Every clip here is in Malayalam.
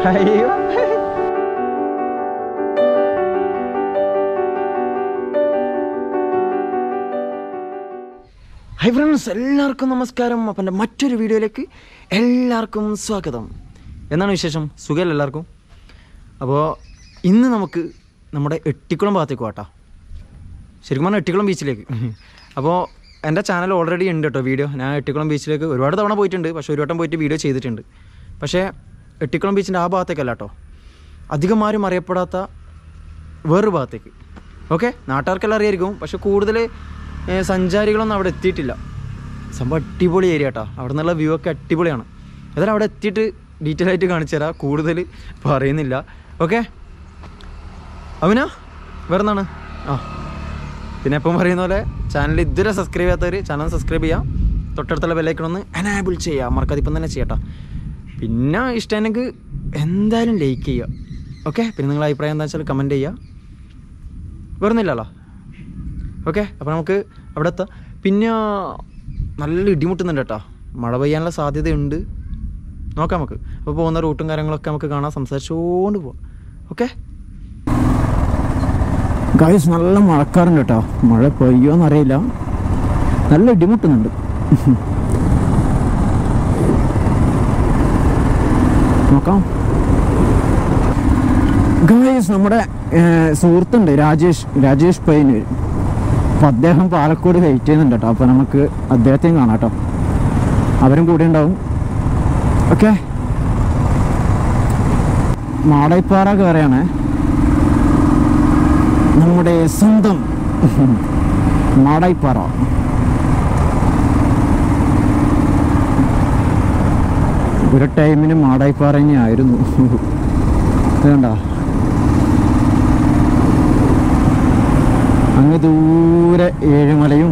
അയ്യോ ഹൈ ഫ്രണ്ട്സ് എല്ലാവർക്കും നമസ്കാരം അപ്പം എൻ്റെ മറ്റൊരു വീഡിയോയിലേക്ക് എല്ലാവർക്കും സ്വാഗതം എന്നാണ് വിശേഷം സുഖമല്ല എല്ലാവർക്കും അപ്പോൾ ഇന്ന് നമുക്ക് നമ്മുടെ എട്ടിക്കുളം ഭാഗത്തേക്ക് പോകട്ടോ ശരിക്കും പറഞ്ഞാൽ എട്ടിക്കുളം ബീച്ചിലേക്ക് അപ്പോൾ എൻ്റെ ചാനൽ ഓൾറെഡി ഉണ്ട് കേട്ടോ വീഡിയോ ഞാൻ എട്ടിക്കുളം ബീച്ചിലേക്ക് ഒരുപാട് തവണ പോയിട്ടുണ്ട് പക്ഷേ ഒരു വട്ടം പോയിട്ട് വീഡിയോ ചെയ്തിട്ടുണ്ട് പക്ഷേ എട്ടിക്കുളം ബീച്ചിൻ്റെ ആ ഭാഗത്തേക്കല്ല കേട്ടോ അധികം ആരും അറിയപ്പെടാത്ത വേറൊരു ഭാഗത്തേക്ക് ഓക്കെ നാട്ടുകാർക്കെല്ലാം അറിയായിരിക്കും പക്ഷെ കൂടുതൽ ഏഹ്, സഞ്ചാരികളൊന്നും അവിടെ എത്തിയിട്ടില്ല സംഭവം അടിപൊളി ഏരിയ കേട്ടോ അവിടെ നിന്നുള്ള വ്യൂ ഒക്കെ അടിപൊളിയാണ് ഏതായാലും അവിടെ എത്തിയിട്ട് ഡീറ്റെയിൽ ആയിട്ട് കാണിച്ചു തരാം കൂടുതൽ പറയുന്നില്ല ഓക്കെ അവനാ വേറെ എന്താണ് ആ പിന്നെ എപ്പം പറയുന്ന പോലെ ചാനൽ ഇതുവരെ സബ്സ്ക്രൈബ് ചെയ്യാത്തവർ ചാനൽ സബ്സ്ക്രൈബ് ചെയ്യാം തൊട്ടടുത്തുള്ള ബെല്ലൈക്കൺ ഒന്ന് എനാബിൾ ചെയ്യാം മറക്കാതെ ഇപ്പം തന്നെ ചെയ്യട്ടോ പിന്നെ ഇഷ്ടമാണെങ്കിൽ എന്തായാലും ലൈക്ക് ചെയ്യുക ഓക്കെ പിന്നെ നിങ്ങളുടെ അഭിപ്രായം എന്താ വെച്ചാൽ കമൻറ്റ് ചെയ്യുക വേറൊന്നുമില്ലല്ലോ ഓക്കെ അപ്പോൾ നമുക്ക് അവിടെ എത്താം പിന്നെ നല്ല ഇടിമുട്ടുന്നുണ്ട് കേട്ടോ മഴ പെയ്യാനുള്ള സാധ്യതയുണ്ട് നോക്കാം നമുക്ക് അപ്പോൾ പോകുന്ന റൂട്ടും കാര്യങ്ങളൊക്കെ നമുക്ക് കാണാൻ സംസാരിച്ചുകൊണ്ട് പോവാം ഓക്കെ ഗൈസ് നല്ല മഴക്കാറുണ്ട് കേട്ടോ മഴ പെയ്യോന്നറിയില്ല നല്ല ഇടിമുട്ടുന്നുണ്ട് നോക്കാം ഗൈസ് നമ്മുടെ ഏർ, സുഹൃത്തുണ്ട് രാജേഷ് രാജേഷ് പൈനൂർ അപ്പം അദ്ദേഹം പാലക്കോട് വെയിറ്റ് ചെയ്യുന്നുണ്ട് കേട്ടോ അപ്പോൾ നമുക്ക് അദ്ദേഹത്തെയും കാണാം കേട്ടോ അവരും കൂടെ ഉണ്ടാവും ഓക്കെ മാടൈപ്പാറ കയറിയാണ് നമ്മുടെ സ്വന്തം മാടായിപ്പാറ ഒരു ടൈമിന് മാടായിപ്പാറ തന്നെയായിരുന്നു ഇത് കണ്ടോ അങ്ങ് ദൂരെ ഏഴുമലയും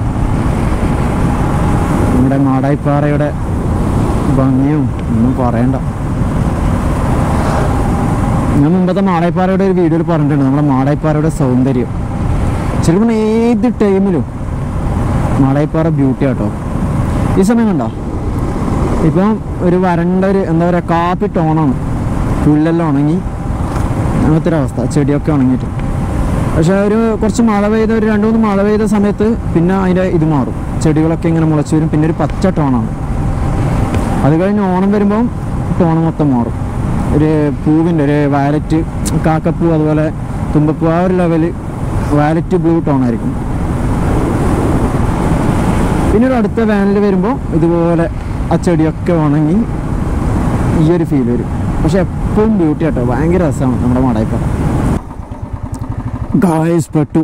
നമ്മുടെ മാടായിപ്പാറയുടെ ഭംഗിയും ഒന്നും പറയണ്ട ഞാൻ മുമ്പത്തെ മാടായിപ്പാറയുടെ ഒരു വീഡിയോയിൽ പറഞ്ഞിട്ടുണ്ട് നമ്മുടെ മാടായിപ്പാറയുടെ സൗന്ദര്യം ചിലപ്പോൾ ഏത് ടൈമിലും മാടായിപ്പാറ ബ്യൂട്ടി ആട്ടോ ഈ സമയം കണ്ടോ ഇപ്പം ഒരു വരണ്ട ഒരു എന്താ പറയുക കാപ്പി ടോണാണ് പുല്ലെല്ലാം ഉണങ്ങി അങ്ങനത്തെ ഒരു അവസ്ഥ ചെടിയൊക്കെ ഉണങ്ങിയിട്ട് പക്ഷേ ഒരു കുറച്ച് മഴ പെയ്ത ഒരു രണ്ട് മൂന്ന് മഴ പെയ്ത സമയത്ത് പിന്നെ അതിൻ്റെ ഇത് മാറും ചെടികളൊക്കെ ഇങ്ങനെ മുളച്ച് വരും പിന്നെ ഒരു പച്ച ടോണാണ് അത് കഴിഞ്ഞ് ഓണം വരുമ്പം ടോണ് മൊത്തം മാറും ഒരു പൂവിൻ്റെ ഒരു വയലറ്റ് കാക്കപ്പൂ അതുപോലെ തുമ്പപ്പൂ ആ ഒരു ലെവല് വയലറ്റ് ബ്ലൂ ടോണായിരിക്കും പിന്നെ ഒരു അടുത്ത വേനൽ വരുമ്പോൾ ഇതുപോലെ ആ ചെടിയൊക്കെ ഉണങ്ങി ഈ ഒരു ഫീൽ വരും പക്ഷെ എപ്പോഴും ബ്യൂട്ടി ആട്ടോ ഭയങ്കര രസമാണ് നമ്മുടെ മടയപ്പം ഗായ്സ് പെട്ടു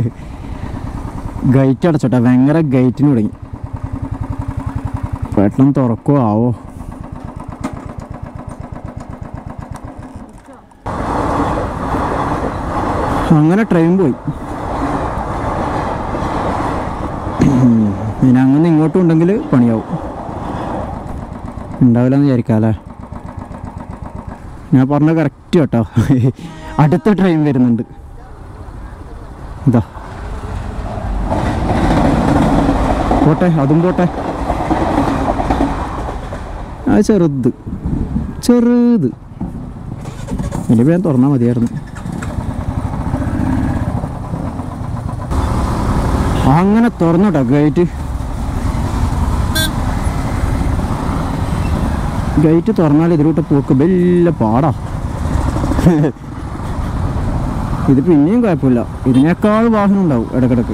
ഗൈറ്റ് അടച്ചോട്ടെ ഭയങ്കര ഗൈറ്റിന് തുടങ്ങി പെട്ടെന്ന് തുറക്കോ ആവോ അങ്ങനെ ട്രെയിൻ പോയി ഇനി അങ്ങനെ ഇങ്ങോട്ടും ഉണ്ടെങ്കിൽ പണിയാവും ഉണ്ടാവില്ല എന്ന് വിചാരിക്കാം അല്ലേ ഞാൻ പറഞ്ഞ കറക്റ്റ് കേട്ടോ അടുത്ത ട്രെയിൻ വരുന്നുണ്ട് ഇതാ പോട്ടെ അതും പോട്ടെ ആ ചെറുത് ചെറുത് ഇനി വേഗം തുറന്നാൽ മതിയായിരുന്നു അങ്ങനെ തുറന്നോട്ടോ ഗേറ്റ് ഗേറ്റ് തുറന്നാൽ ഇതിലൂട്ട് പോക്ക് വലിയ പാടാ ഇത് പിന്നെയും കുഴപ്പമില്ല ഇതിനേക്കാൾ വാഹനം ഉണ്ടാവും ഇടക്കിടക്ക്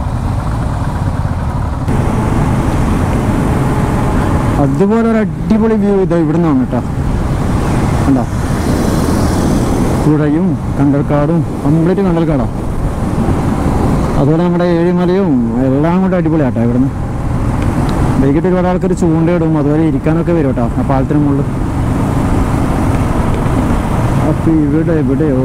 അതുപോലെ ഒരു അടിപൊളി വ്യൂ ഇതാ ഇവിടെ നിന്നാണ് കേട്ടോ കണ്ടോ പുഴയും കണ്ടൽക്കാടും കംപ്ലീറ്റ് കണ്ടൽക്കാടാ അതുപോലെ നമ്മുടെ ഏഴിമലയും എല്ലാം കൂടെ അടിപൊളിയാട്ടോ ഇവിടുന്ന് വൈകിട്ട് ഒരുപാട് ആൾക്കാർ ചൂണ്ടയിടും അതുപോലെ ഇരിക്കാനൊക്കെ വരും കേട്ടോ ആ പാലത്തിന് മുകളിൽ അപ്പൊ ഇവിടെ എവിടെയോ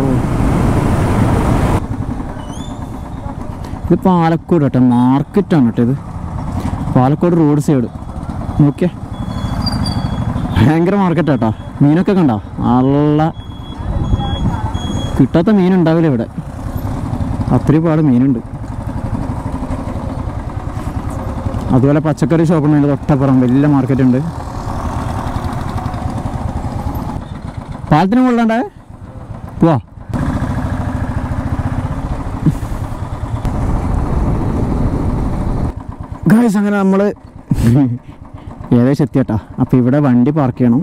ഇത് പാലക്കോട് കേട്ടോ മാർക്കറ്റാണ് കേട്ടോ ഇത് പാലക്കോട് റോഡ് സൈഡ് നോക്കിയേ ഭയങ്കര മാർക്കറ്റ് കേട്ടോ മീനൊക്കെ കണ്ടോ നല്ല കിട്ടാത്ത മീൻ ഉണ്ടാവില്ല ഇവിടെ അത്രയും പാട് മീനുണ്ട് അതുപോലെ പച്ചക്കറി ഷോപ്പുണ്ട് തൊട്ടപ്പുറം വലിയ മാർക്കറ്റ് ഉണ്ട് പാലത്തിന് കൊള്ളണ്ടേ പോവാ ഗായ്സ് അങ്ങനെ നമ്മൾ ഏകദേശം എത്തിയട്ടാ അപ്പോൾ ഇവിടെ വണ്ടി പാർക്ക് ചെയ്യണം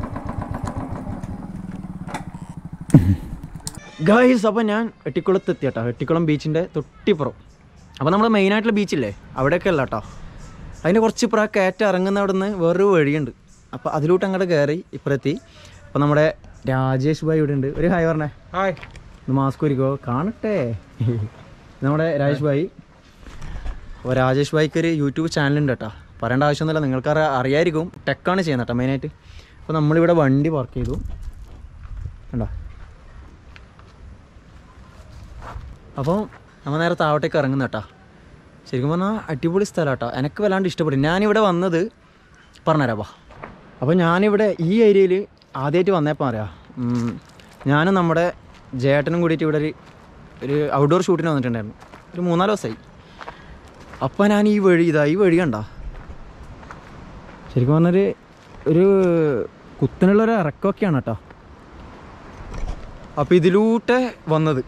ഗായ്സ് അപ്പോൾ ഞാൻ എട്ടിക്കുളത്ത് എത്തിയട്ടാ എട്ടിക്കുളം ബീച്ചിൻ്റെ തൊട്ടിപ്പുറം അപ്പോൾ നമ്മുടെ മെയിനായിട്ടുള്ള ബീച്ചില്ലേ അവിടെയൊക്കെ അല്ല കേട്ടോ അതിന് കുറച്ച് ഇപ്പുറം കയറ്റം ഇറങ്ങുന്ന അവിടെ നിന്ന് വേറൊരു വഴിയുണ്ട് അപ്പോൾ അതിലോട്ട് അങ്ങോട്ട് കയറി ഇപ്പുറത്തി അപ്പോൾ നമ്മുടെ രാജേഷ് ഭായി ഇവിടെ ഉണ്ട് ഒരു ഹായ് പറഞ്ഞേ ഹായ് ഒന്ന് മാസ്ക് ഒരുക്കോ കാണട്ടെ നമ്മുടെ രാജേഷ് ഭായി അപ്പോൾ രാജേഷ് ഭായിക്ക് ഒരു യൂട്യൂബ് ചാനലുണ്ട് കേട്ടോ പറയേണ്ട ആവശ്യമൊന്നുമില്ല നിങ്ങൾക്ക് അറി- അറിയായിരിക്കും ടെക്കാണ് ചെയ്യുന്നത് കേട്ടോ മെയിനായിട്ട് അപ്പോൾ നമ്മളിവിടെ വണ്ടി പാർക്ക് ചെയ്തു കണ്ടോ അപ്പോൾ നമ്മൾ നേരെ താവട്ടേക്ക് ഇറങ്ങുന്ന കേട്ടോ ശരിക്കും പറഞ്ഞാൽ അടിപൊളി സ്ഥലം കേട്ടോ എനിക്ക് വല്ലാണ്ട് ഇഷ്ടപ്പെട്ടു ഞാനിവിടെ വന്നത് പറഞ്ഞുതരാം വാ അപ്പോൾ ഞാനിവിടെ ഈ ഏരിയയിൽ ആദ്യമായിട്ട് വന്നപ്പോൾ അറിയാം ഉം, ഞാനും നമ്മുടെ ജേട്ടനും കൂടിയിട്ട് ഇവിടെ ഒരു ഒരു ഔട്ട്ഡോർ ഷൂട്ടിന് വന്നിട്ടുണ്ടായിരുന്നു ഒരു മൂന്നാല് ദിവസമായി അപ്പോൾ ഞാൻ ഈ വഴി ഇതാ ഈ വഴി കണ്ട ശരിക്കും പറഞ്ഞൊരു ഒരു കുത്തനുള്ളൊരു ഇറക്കമൊക്കെയാണ് കേട്ടോ അപ്പോൾ ഇതിലൂടെ വന്നത്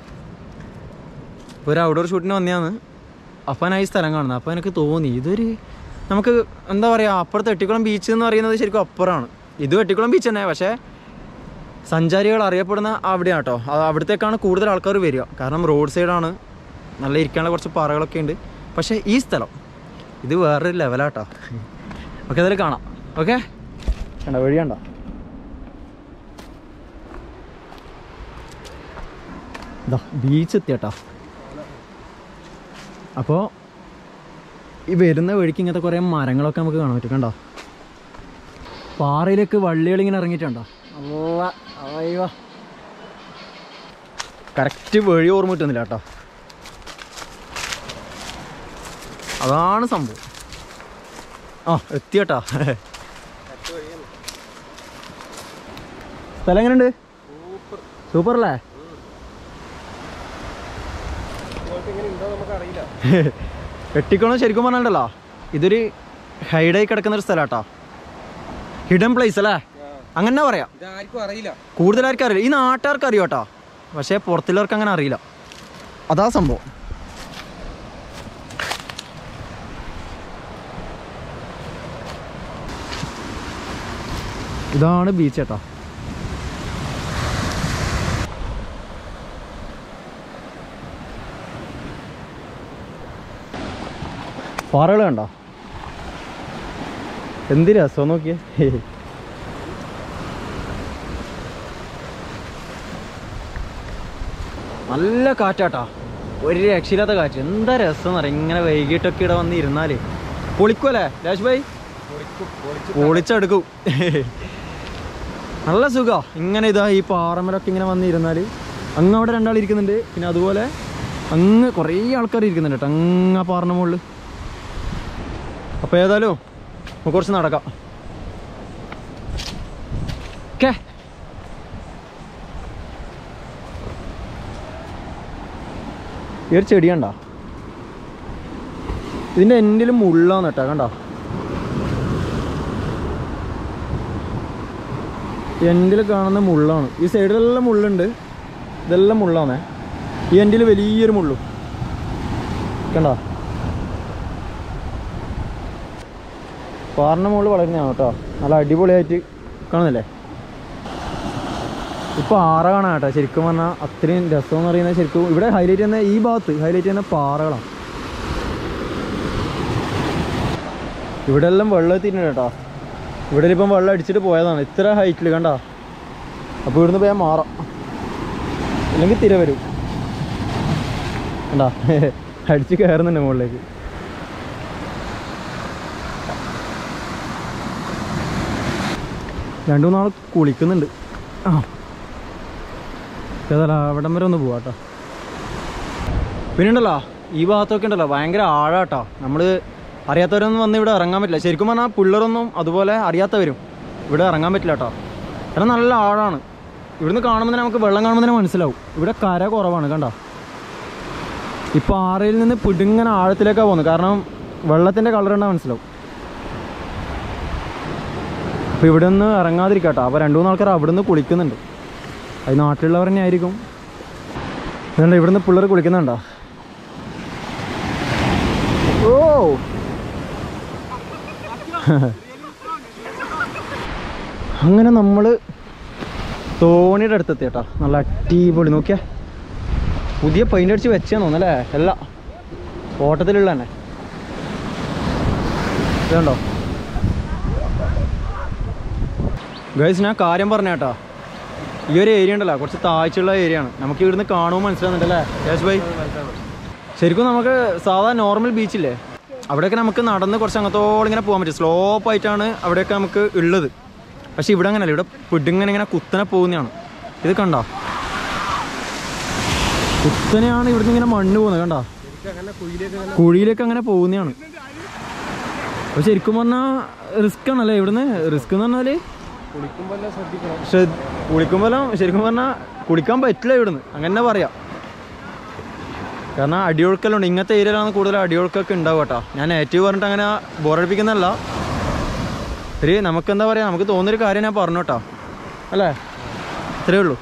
ഒരു ഔട്ട്ഡോർ ഷൂട്ടിന് വന്നതാണ് അപ്പം ഞാൻ ഈ സ്ഥലം കാണുന്നത് അപ്പോൾ എനിക്ക് തോന്നി ഇതൊരു നമുക്ക് എന്താ പറയുക അപ്പുറത്ത് എട്ടിക്കുളം ബീച്ച് എന്ന് പറയുന്നത് ശരിക്കും അപ്പുറമാണ് ഇത് എട്ടിക്കുളം ബീച്ച് തന്നെ പക്ഷേ സഞ്ചാരികൾ അറിയപ്പെടുന്ന അവിടെയാണ് കേട്ടോ അത് അവിടത്തേക്കാണ് കൂടുതൽ ആൾക്കാർ വരിക കാരണം റോഡ് സൈഡാണ് നല്ല ഇരിക്കാനുള്ള കുറച്ച് പാറകളൊക്കെ ഉണ്ട് പക്ഷേ ഈ സ്ഥലം ഇത് വേറൊരു ലെവലാട്ടോ ഓക്കെ അതിൽ കാണാം ഓക്കെ കണ്ട വഴി കണ്ട ഇതാ ബീച്ച് എത്തിയട്ടാ അപ്പോൾ ഈ വരുന്ന വഴിക്ക് ഇങ്ങനത്തെ കുറേ മരങ്ങളൊക്കെ നമുക്ക് കാണാൻ പറ്റും കണ്ടോ പാറയിലേക്ക് വള്ളികൾ ഇങ്ങനെ ഇറങ്ങിയിട്ടുണ്ടോ അല്ല അയ്യോ കറക്റ്റ് വഴി ഓർമ്മ കിട്ടുന്നില്ല കേട്ടോ അതാണ് സംഭവം ആ എത്തിയട്ടാ സ്ഥലം എങ്ങനെയുണ്ട് സൂപ്പർ അല്ലേ വെട്ടിക്കോണം ശരിക്കും പറഞ്ഞിട്ടുണ്ടല്ലോ ഇതൊരു ഹൈഡായി കിടക്കുന്ന ഒരു സ്ഥലാട്ടോ ഹിഡൻ പ്ലേസ് അല്ലേ അങ്ങനെ പറയാം ഇതാർക്കും അറിയില്ല കൂടുതലാർക്കും അറിയില്ല ഈ നാട്ടുകാർക്ക് അറിയാം കേട്ടോ പക്ഷേ പുറത്തുള്ളവർക്ക് അങ്ങനെ അറിയില്ല അതാ സംഭവം ഇതാണ് ബീച്ച് കേട്ടോ പാറകൾ കണ്ടോ എന്ത് രസം നോക്കിയേ നല്ല കാറ്റാട്ടാ ഒരു രക്ഷയില്ലാത്ത കാറ്റ് എന്താ രസം എന്ന് പറയാം ഇങ്ങനെ വൈകിട്ടൊക്കെ ഇവിടെ വന്ന് ഇരുന്നാല് പൊളിക്കുമല്ലേ രാജ് ഭായി പൊളിച്ചെടുക്കും നല്ല സുഖാ ഇങ്ങനെ ഇതാ ഈ പാറമലൊക്കെ ഇങ്ങനെ വന്ന് ഇരുന്നാൽ അങ്ങ് അവിടെ രണ്ടാൾ ഇരിക്കുന്നുണ്ട് പിന്നെ അതുപോലെ അങ്ങ് കുറേ ആൾക്കാർ ഇരിക്കുന്നുണ്ട് കേട്ടോ അങ്ങ് ആ പാറിന് മുകളിൽ അപ്പോൾ ഏതായാലും നമുക്ക് കുറച്ച് നടക്കാം ഓക്കേ ഈ ഒരു ചെടി കണ്ട ഇതിൻ്റെ എൻഡിലും മുള്ളാന്ന് കേട്ടോ കണ്ട എൻഡിൽ കാണുന്ന മുള്ളാണ് ഈ സൈഡിലെല്ലാം മുള്ളുണ്ട് ഇതെല്ലാം മുള്ളാണേ ഈ എൻഡിൽ വലിയൊരു മുള്ളും കണ്ട പാറിൻ്റെ മുകളിൽ വളരുന്നതാണ് കേട്ടോ നല്ല അടിപൊളിയായിട്ട് കാണുന്നില്ലേ ഇപ്പോൾ ആറ കാണാം കേട്ടോ ശരിക്കും പറഞ്ഞാൽ അത്രയും രസം എന്ന് പറയുന്നത് ശരിക്കും ഇവിടെ ഹൈലൈറ്റ് ചെയ്യുന്ന ഈ ഭാഗത്ത് ഹൈലൈറ്റ് ചെയ്യുന്ന പാറകളാണ് ഇവിടെ എല്ലാം വെള്ളം എത്തിയിട്ടുണ്ട് കേട്ടോ ഇവിടെ ഇപ്പം വെള്ളം അടിച്ചിട്ട് പോയതാണ് ഇത്ര ഹൈറ്റിൽ കണ്ട അപ്പോൾ ഇവിടുന്ന് പോയാൽ മാറാം ഇല്ലെങ്കിൽ തിര വരും കണ്ടാ അടിച്ച് കയറുന്നുണ്ട് മുകളിലേക്ക് രണ്ടു മൂന്നാൾ കുളിക്കുന്നുണ്ട് ആ ഏതായാലും അവിടം വരെ ഒന്ന് പോവാട്ടോ പിന്നെ ഉണ്ടല്ലോ ഈ ഭാഗത്തൊക്കെ ഉണ്ടല്ലോ ഭയങ്കര ആഴാട്ടോ നമ്മൾ അറിയാത്തവരൊന്നും വന്ന് ഇവിടെ ഇറങ്ങാൻ പറ്റില്ല ശരിക്കും പറഞ്ഞാൽ പിള്ളേരൊന്നും അതുപോലെ അറിയാത്തവരും ഇവിടെ ഇറങ്ങാൻ പറ്റില്ല കേട്ടോ കാരണം നല്ല ആഴാണ് ഇവിടുന്ന് കാണുമ്പോൾ തന്നെ നമുക്ക് വെള്ളം കാണുമ്പോൾ തന്നെ മനസ്സിലാവും ഇവിടെ കര കുറവാണ് കണ്ടോ ഈ പാറയിൽ നിന്ന് പിടുങ്ങനെ ആഴത്തിലേക്കാണ് പോകുന്നത് കാരണം വെള്ളത്തിൻ്റെ കളർ കണ്ടാൽ മനസ്സിലാവും അപ്പോൾ ഇവിടെ നിന്ന് ഇറങ്ങാതിരിക്കാട്ടോ അപ്പോൾ രണ്ട് മൂന്ന് ആൾക്കാർ അവിടെ നിന്ന് കുളിക്കുന്നുണ്ട് അത് നാട്ടിലുള്ളവർ തന്നെ ആയിരിക്കും ഇതുണ്ട് ഇവിടെ നിന്ന് പിള്ളേർ കുളിക്കുന്നുണ്ടോ ഓ അങ്ങനെ നമ്മൾ തോണിയുടെ അടുത്തെത്തി കേട്ടോ നല്ല അടിപൊളി നോക്കിയാ പുതിയ പെയിൻ്റ് അടിച്ച് വെച്ചാന്ന് തോന്നുന്നല്ലേ അല്ല ഓട്ടത്തിലുള്ള തന്നെ ഇതുണ്ടോ ഗൈസ് ഞാൻ കാര്യം പറഞ്ഞ കേട്ടോ ഈ ഒരു ഏരിയ ഉണ്ടല്ലോ കുറച്ച് താഴ്ചയുള്ള ഏരിയ ആണ് നമുക്ക് ഇവിടുന്ന് കാണുമ്പോൾ മനസ്സിലാകുന്നുണ്ടല്ലേ യേശ് ഭായി ശരിക്കും നമുക്ക് സാധാ നോർമൽ ബീച്ചില്ലേ അവിടെയൊക്കെ നമുക്ക് നടന്ന് കുറച്ച് അങ്ങത്തോളം ഇങ്ങനെ പോകാൻ പറ്റും സ്ലോപ്പ് ആയിട്ടാണ് അവിടെയൊക്കെ നമുക്ക് ഉള്ളത് പക്ഷെ ഇവിടെ അങ്ങനെയല്ല ഇവിടെ പിടിങ്ങനെ ഇങ്ങനെ കുത്തനെ പോകുന്നതാണ് ഇത് കണ്ടോ കുത്തനെയാണ് ഇവിടുന്ന് ഇങ്ങനെ മണ്ണ് പോകുന്നത് കണ്ടോ കുഴിയിലേക്ക് അങ്ങനെ പോകുന്നതാണ് അപ്പൊ ശരിക്കും പറഞ്ഞാൽ റിസ്ക് ആണല്ലേ ഇവിടുന്ന് റിസ്ക് എന്ന് പറഞ്ഞാല് ശ്രദ്ധ- കുളിക്കുമ്പോഴും ശരിക്കും പറഞ്ഞാൽ കുളിക്കാൻ പറ്റില്ല ഇവിടുന്ന് അങ്ങനെ പറയാം കാരണം അടിയൊഴുക്കലുണ്ട് ഇങ്ങനത്തെ ഏരിയയിലാണ് കൂടുതൽ അടിയൊഴുക്കൊക്കെ ഉണ്ടാവും കേട്ടോ ഞാൻ നെഗറ്റീവ് പറഞ്ഞിട്ട് അങ്ങനെ ബോറടിപ്പിക്കുന്നല്ല ഒരു നമുക്ക് എന്താ പറയുക നമുക്ക് തോന്നിയൊരു കാര്യം ഞാൻ പറഞ്ഞു കേട്ടോ അല്ലേ ഇത്രയേ ഉള്ളൂ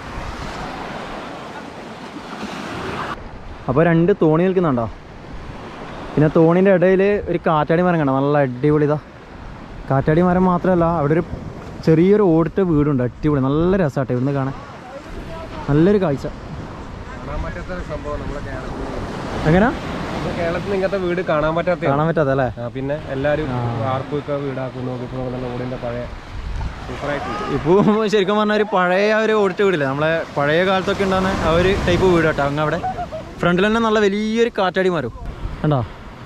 അപ്പോൾ രണ്ട് തോണി നിൽക്കുന്നുണ്ടോ പിന്നെ തോണിൻ്റെ ഇടയിൽ ഒരു കാറ്റാടി മരം കണ്ടോ നല്ല അടിപൊളി ഇതാ കാറ്റാടി മരം മാത്രമല്ല അവിടെ ഒരു ചെറിയൊരു ഓടിട്ട വീടുണ്ട് അടിപൊളി നല്ല രസമാട്ടെ ഇവിടുന്ന് കാണാൻ നല്ലൊരു കാഴ്ച കാണാൻ പറ്റാത്ത ഒരു സംഭവം നമ്മളെ കേരളത്തിൽ എങ്ങനെ നമ്മുടെ കേരളത്തിൽ ഇങ്ങനത്തെ വീട് കാണാൻ പറ്റാത്ത കാണാൻ പറ്റാത്ത അല്ലേ പിന്നെ എല്ലാരും ആർക്കൊക്കെ വീടാക്കും നോക്കിപ്പോ നല്ല ഓടിന്റെ പഴയ സൂപ്പറായിട്ടുണ്ട് ഇപ്പോൾ ശരിക്കും പറഞ്ഞാൽ ഒരു പഴയ ആ ഒരു ഓടിട്ട വീടില്ലേ നമ്മളെ പഴയ കാലത്തൊക്കെ ഉണ്ടാകുന്ന ആ ഒരു ടൈപ്പ് വീട് കേട്ടോ അങ്ങ് അവിടെ ഫ്രണ്ടിൽ തന്നെ നല്ല വലിയൊരു കാറ്റാടി മരം കണ്ടോ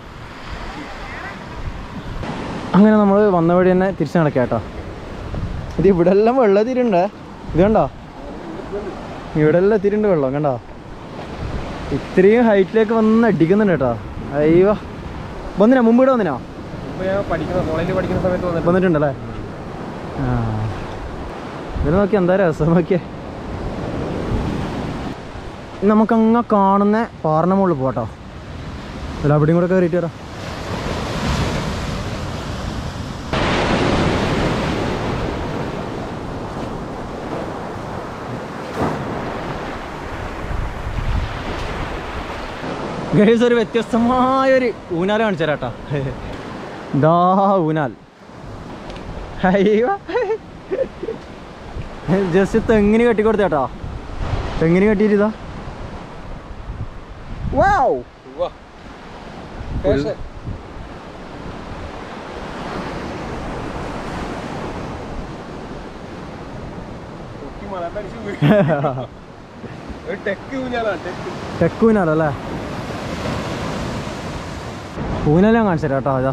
അങ്ങനെ നമ്മൾ വന്ന വഴി തന്നെ തിരിച്ച് നടക്കാം കേട്ടോ ഇത് ഇവിടെ എല്ലാം വെള്ളം എത്തിയിട്ടുണ്ട് ഇത് കണ്ടോ ഇവിടെ എല്ലാം എത്തിയിട്ടുണ്ട് വെള്ളം കണ്ടോ ഇത്രയും ഹൈറ്റിലേക്ക് വന്ന് അടിക്കുന്നുണ്ട് കേട്ടോ അയ്യോ വന്നിനാ മുമ്പ് ഇവിടെ വന്നിനാ ഇപ്പൊ ഞാൻ പഠിക്കുന്ന കോളേജിൽ പഠിക്കുന്ന സമയത്ത് വന്നിട്ട് വന്നിട്ടുണ്ടല്ലേ ആ ഇതിന് നോക്കി എന്താ രസം നോക്കിയേ നമുക്കങ്ങ കാണുന്ന പാറിന മുകളിൽ പോട്ടോ അല്ല അവിടെയും കൂടെ കയറിയിട്ട് വരാം ഗൈസ് ഒരു വ്യത്യസ്തമായൊരു ഊനാൽ കാണിച്ചു തരാട്ടാ ദാ ഊനാൽ അയ്യോ ജസ്റ്റ് തെങ്ങിന് കെട്ടിക്കൊടുത്ത ചേട്ടാ തെങ്ങിന് കെട്ടിയിട്ടാ വാവ് ഉവ്വ. ഫാഷൻ. പൊക്കി മലത്തടിച്ച് വീഴും. ഒരു ടെക്ക് ഊഞ്ഞാലാണ് ടെക്ക് തെക്കൂനാലല്ലേ ഊനാൽ ഞാൻ കാണിച്ചു തരാം കേട്ടോ ഇതാ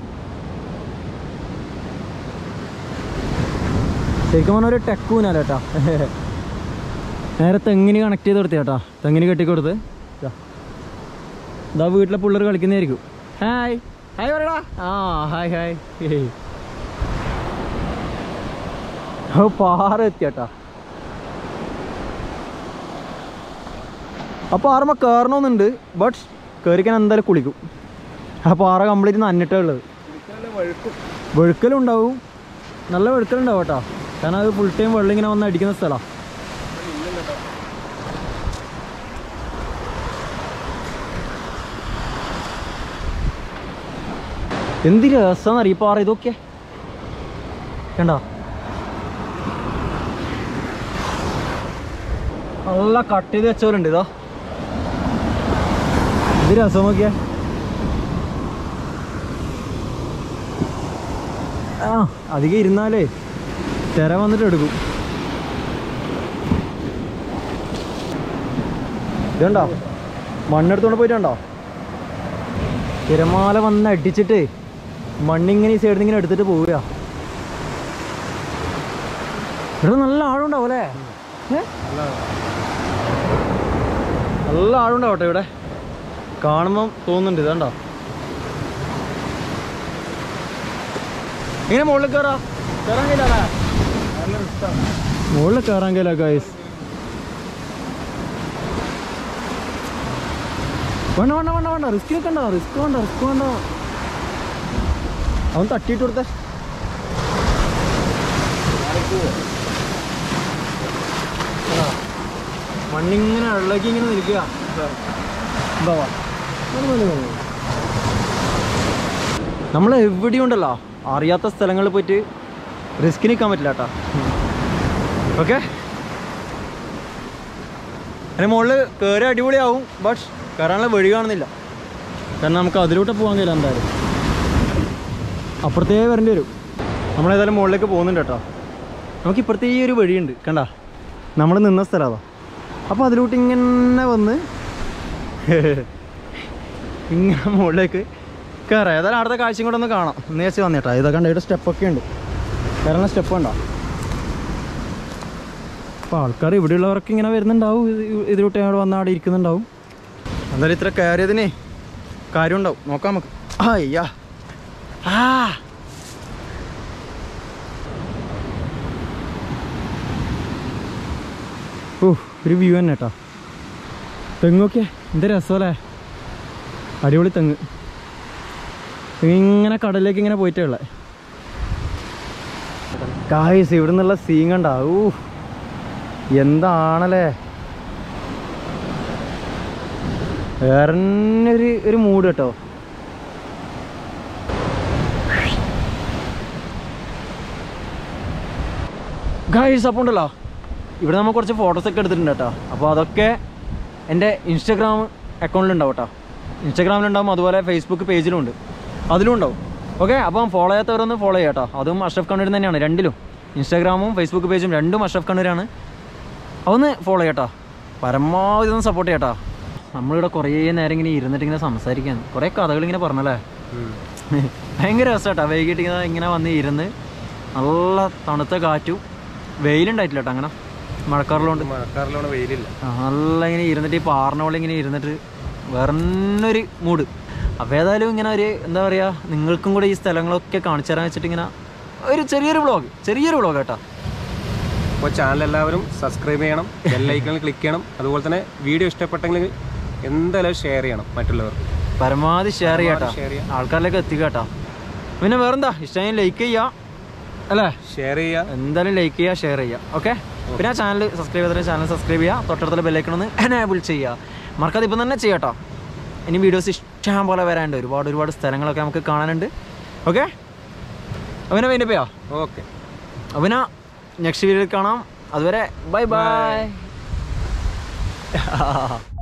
ശരിക്കും പറഞ്ഞ ഒരു ടെക്കൂനാല കേട്ടോ നേരെ തെങ്ങിന് കണക്ട് ചെയ്ത് കൊടുത്തേ കേട്ടോ തെങ്ങിന് കെട്ടിക്കൊടുത്ത് ഇതാ. ഇതാ വീട്ടിലെ പിള്ളേർ കളിക്കുന്നതായിരിക്കും ഹായ് ഹായ് പറയടാ ആ ഹായ് ഹായ് ഹേയ്. ഓ പാറ എത്തിയട്ടാ ആ പാറമ കയറണമെന്നുണ്ട് ബട്ട് കയറിക്കാൻ എന്തായാലും കുളിക്കും ആ പാറ കംപ്ലീറ്റ് നന്നിട്ടേ ഉള്ളത് കുടിക്കാനുള്ള വഴുക്കും വെഴുക്കലും ഉണ്ടാവും നല്ല വെഴുക്കലുണ്ടാവും കേട്ടോ കാരണം അത് ഫുൾ ടൈം വെള്ളം ഇങ്ങനെ വന്ന് അടിക്കുന്ന സ്ഥലമാണ് എന്ത് രസമെന്ന് ഈ പാറ ഇതൊക്കെ കണ്ടോ നല്ല കട്ട് ചെയ്ത് വെച്ചവരുണ്ട് ഇതാ ഇത് രസം നോക്കിയേ ആ അധികം ഇരുന്നാലേ തിര വന്നിട്ട് എടുക്കും ഇതുണ്ടോ മണ്ണെടുത്തോണ്ട് പോയിട്ടുണ്ടോ തിരമാല വന്ന് അടിച്ചിട്ട് മണ്ണിങ്ങനെ ഈ സൈഡിൽ നിന്ന് ഇങ്ങനെ എടുത്തിട്ട് പോവുക ഇവിടെ നല്ല ആഴുണ്ടാവും അല്ലേ ഏ? നല്ല ആഴുണ്ടാവും കേട്ടോ ഇവിടെ കാണുമ്പം തോന്നുന്നുണ്ട് ഇതുണ്ടോ ഇങ്ങനെ മുകളിൽ കയറാ കയറാൻ കഴിയില്ല മുകളിൽ കയറാൻ കഴിയില്ല ഗൈസ് വേണ്ട വേണ്ട വേണ്ട വേണ്ട റിസ്ക് നിൽക്കണ്ട റിസ്ക് വേണ്ട റിസ്ക് വേണ്ട അവൻ തട്ടിയിട്ട് കൊടുത്തേ എടാ, മണ്ണിങ്ങനെ വെള്ളക്കി ഇങ്ങനെ നിൽക്കുക എന്താ നമ്മൾ എവിടെയും ഉണ്ടല്ലോ അറിയാത്ത സ്ഥലങ്ങളിൽ പോയിട്ട് റിസ്ക് നിൽക്കാൻ പറ്റില്ല കേട്ടോ ഓക്കെ അതിന് മുകളിൽ കയറി അടിപൊളിയാവും ബട്ട് കയറാനുള്ള വഴി കാണുന്നില്ല കാരണം നമുക്ക് അതിലൂടെ പോകാൻ കഴിയില്ല എന്തായാലും അപ്പുറത്തേ വരേണ്ടി വരും നമ്മളേതായാലും മുകളിലേക്ക് പോകുന്നുണ്ട് കേട്ടോ നമുക്ക് ഇപ്പുറത്തെ ഈ ഒരു വഴിയുണ്ട് കണ്ട നമ്മൾ നിന്ന സ്ഥലം അതാ അപ്പോൾ അതിലൂട്ട് ഇങ്ങനെ വന്ന് ഇങ്ങനെ മുകളിലേക്ക് കയറാം ഏതായാലും അടുത്ത കാഴ്ചയും കൂടെ ഒന്ന് കാണാം എന്ന് വെച്ച് വന്നേട്ടാ ഇതൊക്കെ കണ്ട ഇവിടെ സ്റ്റെപ്പൊക്കെ ഉണ്ട് കയറുന്ന സ്റ്റെപ്പ് ഉണ്ടോ അപ്പോൾ ആൾക്കാർ ഇവിടെയുള്ളവർക്ക് ഇങ്ങനെ വരുന്നുണ്ടാവും ഇത് ഇതിലൂട്ട് അവിടെ വന്ന് അവിടെ ഇരിക്കുന്നുണ്ടാവും എന്തായാലും ഇത്ര കയറിയതിനെ കാര്യം ഉണ്ടാവും നോക്കാം നമുക്ക് ആ അയ്യാ ആ ഓ ഒരു വ്യൂ തന്നെ കേട്ടോ തെങ്ങൊക്കെ എന്ത് രസമല്ലേ അടിപൊളി തെങ്ങ് ഇങ്ങനെ കടലിലേക്ക് ഇങ്ങനെ പോയിട്ടേ ഉള്ളേ കായ്സ് ഇവിടെ നിന്നുള്ള സീൻ കണ്ട ഊ എന്താണല്ലേ വേറെ ഒരു ഒരു മൂഡ് കേട്ടോ ഗായ്സ് അപ്പോൾ ഉണ്ടല്ലോ ഇവിടെ നമ്മൾ കുറച്ച് ഫോട്ടോസ് ഒക്കെ എടുത്തിട്ടുണ്ട് കേട്ടോ അപ്പോൾ അതൊക്കെ എൻ്റെ ഇൻസ്റ്റാഗ്രാം അക്കൗണ്ടിലുണ്ടാവും കേട്ടോ ഇൻസ്റ്റാഗ്രാമിലുണ്ടാവും അതുപോലെ ഫേസ്ബുക്ക് പേജിലും ഉണ്ട് അതിലും ഉണ്ടാവും ഓക്കെ അപ്പം ഫോളോ ചെയ്യാത്തവരൊന്ന് ഫോളോ ചെയ്യാം കേട്ടോ അതും അഷ്റഫ് കണ്ണൂർ തന്നെയാണ് രണ്ടിലും ഇൻസ്റ്റാഗ്രാമും ഫേസ്ബുക്ക് പേജും രണ്ടും അഷ്റഫ് കണ്ണൂരാണ് അതൊന്ന് ഫോളോ ചെയ്യട്ടോ പരമാവധി ഒന്ന് സപ്പോർട്ട് ചെയ്യട്ടോ നമ്മളിവിടെ കുറേ നേരം ഇങ്ങനെ ഇരുന്നിട്ട് ഇങ്ങനെ സംസാരിക്കാൻ കുറേ കഥകൾ ഇങ്ങനെ പറഞ്ഞല്ലേ ഭയങ്കര രസമാട്ടോ വൈകിട്ട് ഇങ്ങനെ ഇങ്ങനെ വന്ന് ഇരുന്ന് നല്ല തണുത്ത കാറ്റും വെയിലുണ്ടായിട്ടില്ല കേട്ടോ അങ്ങനെ മഴക്കാറിലുണ്ട് മഴക്കാറിലാണ് വെയിലില്ല ആ, നല്ല ഇങ്ങനെ ഇരുന്നിട്ട് ഈ പാറിന പോലെ ഇങ്ങനെ ഇരുന്നിട്ട് വേറൊരു മൂഡ് അപ്പോൾ ഏതായാലും ഇങ്ങനെ ഒരു എന്താ പറയുക നിങ്ങൾക്കും കൂടെ ഈ സ്ഥലങ്ങളൊക്കെ കാണിച്ചു തരാൻ വെച്ചിട്ട് ഇങ്ങനെ ഒരു ചെറിയൊരു വ്ളോഗ് ചെറിയൊരു വ്ളോഗ് കേട്ടോ അപ്പോൾ ചാനൽ എല്ലാവരും സബ്സ്ക്രൈബ് ചെയ്യണം ബെല്ലൈക്കണിൽ ക്ലിക്ക് ചെയ്യണം അതുപോലെ തന്നെ വീഡിയോ ഇഷ്ടപ്പെട്ടെങ്കിൽ എന്തായാലും ഷെയർ ചെയ്യണം മറ്റുള്ളവർക്ക് പരമാവധി ഷെയർ ചെയ്യാട്ടോ share ചെയ്യാം. ആൾക്കാരിലേക്ക് എത്തിക്കുക കേട്ടോ പിന്നെ വേറെന്താ ഇഷ്ടമായി ലൈക്ക് ചെയ്യുക അല്ലേ ഷെയർ ചെയ്യുക എന്തായാലും ലൈക്ക് ചെയ്യുക ഷെയർ ചെയ്യുക ഓക്കെ പിന്നെ ആ ചാനൽ സബ്സ്ക്രൈബ് ചെയ്തിട്ട് ചാനൽ സബ്സ്ക്രൈബ് ചെയ്യുക തൊട്ടടുത്തുള്ള ബെല്ലൈക്കൺ ഒന്ന് എനേബിൾ ചെയ്യുക മറക്കാതെ ഇപ്പം തന്നെ ചെയ്യാട്ടോ ഇനി വീഡിയോസ് ഇഷ്ടം പോലെ വരാനുണ്ട് ഒരുപാട് ഒരുപാട് സ്ഥലങ്ങളൊക്കെ നമുക്ക് കാണാനുണ്ട് ഓക്കെ അവനെ വേണ്ടി പോയാ ഓക്കെ അവന നെക്സ്റ്റ് വീഡിയോയിൽ കാണാം അതുവരെ ബൈ ബൈ